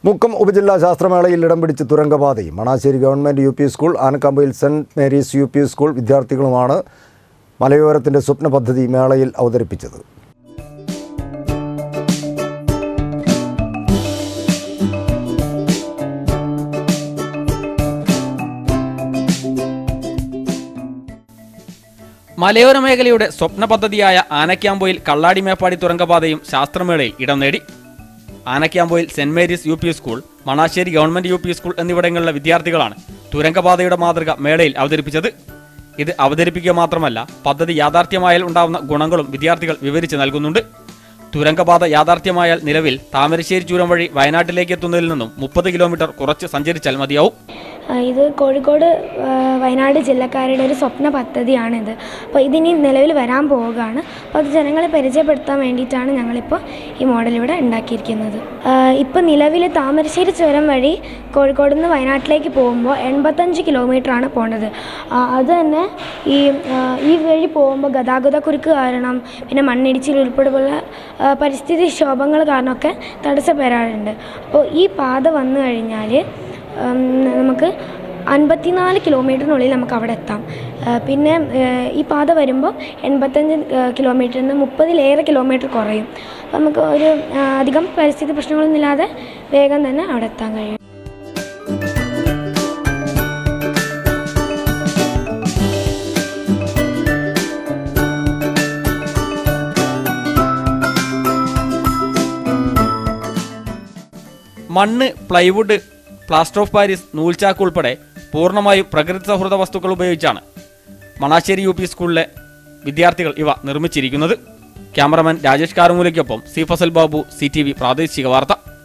മുക്കം ഉപജില്ലാ ശാസ്ത്രമേളയിൽ ഇടം പിടിച്ച് തുരങ്കപാതയും Manassery government U P school ആനക്കമ്പയിൽ saint Mary's U P school വിദ്യാർത്ഥികളുമാണ് മലയോരത്തിൻ്റെ സ്വപ്ന പദ്ധതി മേളയിൽ അവതരിപ്പിച്ചത് മലയോര മേഖലയുടെ സ്വപ്ന പദ്ധതിയായ ആനക്യാമ്പോയിൽ കള്ളാടി മേപ്പാടി തുരങ്കപാതയും ശാസ്ത്രമേളയിൽ ഇടം നേടി ആനക്യാമ്പോയിൽ saint Mary's U P school Manassery government U P school എന്നിവിടങ്ങളിലെ വിദ്യാർത്ഥികളാണ് തുരങ്കപാതയുടെ മാതൃക മേളയിൽ അവതരിപ്പിച്ചത് ഇത് അവതരിപ്പിക്കുക മാത്രമല്ല പദ്ധതി യാഥാർത്ഥ്യമായാൽ ഉണ്ടാവുന്ന ഗുണങ്ങളും വിദ്യാർത്ഥികൾ വിവരിച്ച് നൽകുന്നുണ്ട് തുരങ്കപാത യാഥാർത്ഥ്യമായാൽ നിലവിൽ താമരശ്ശേരി ചുരം വഴി വയനാട്ടിലേക്ക് എത്തുന്നതിൽ നിന്നും മുപ്പത് കിലോമീറ്റർ കുറച്ച് സഞ്ചരിച്ചാൽ മതിയാവും ആ, ഇത് കോഴിക്കോട് ആ, വയനാട് ജില്ലക്കാരുടെ ഒരു സ്വപ്ന പദ്ധതിയാണിത് അപ്പോൾ ഇതിനി നിലവിൽ വരാൻ പോവുകയാണ് അപ്പോൾ അത് ജനങ്ങളെ പരിചയപ്പെടുത്താൻ വേണ്ടിയിട്ടാണ് ഞങ്ങളിപ്പോൾ ഈ മോഡൽ ഇവിടെ ഉണ്ടാക്കിയിരിക്കുന്നത് ഇപ്പോൾ നിലവിൽ താമരശ്ശേരി ചുരം വഴി കോഴിക്കോട് നിന്ന് വയനാട്ടിലേക്ക് പോകുമ്പോൾ എൺപത്തഞ്ച് കിലോമീറ്ററാണ് പോണത് ആ, അത് തന്നെ ഈ ആ, ഈ വഴി പോകുമ്പോൾ ഗതാഗതക്കുരുക്ക് കാരണം പിന്നെ മണ്ണിടിച്ചിൽ ഉൾപ്പെടെയുള്ള ആ, പരിസ്ഥിതി ക്ഷോഭങ്ങൾ കാരണമൊക്കെ തടസ്സപ്പെടാറുണ്ട് അപ്പോൾ ഈ പാത വന്നു കഴിഞ്ഞാൽ ഉം, നമുക്ക് അൻപത്തിനാല് കിലോമീറ്ററിനുള്ളിൽ നമുക്ക് അവിടെ എത്താം ആ, പിന്നെ ഏഹ്, ഈ പാത വരുമ്പോൾ എൺപത്തഞ്ച് കിലോമീറ്ററിൽ നിന്ന് മുപ്പതിലേറെ കിലോമീറ്റർ കുറയും അപ്പോൾ നമുക്ക് ഒരു ആ, അധികം പരിസ്ഥിതി പ്രശ്നങ്ങളൊന്നും ഇല്ലാതെ വേഗം തന്നെ അവിടെ എത്താൻ കഴിയും മണ്ണ് പ്ലൈവുഡ് പ്ലാസ്റ്റർ ഓഫ് പാരീസ് നൂൽച്ചാക്ക് ഉൾപ്പെടെ പൂർണ്ണമായും പ്രകൃതി സൗഹൃദ വസ്തുക്കൾ ഉപയോഗിച്ചാണ് മണാശ്ശേരി യു പി സ്കൂളിലെ വിദ്യാർത്ഥികൾ ഇവ നിർമ്മിച്ചിരിക്കുന്നത് ക്യാമറമാൻ രാജേഷ് കാരമൂലയ്ക്കൊപ്പം C Fasal Babu C T V പ്രാദേശിക വാർത്ത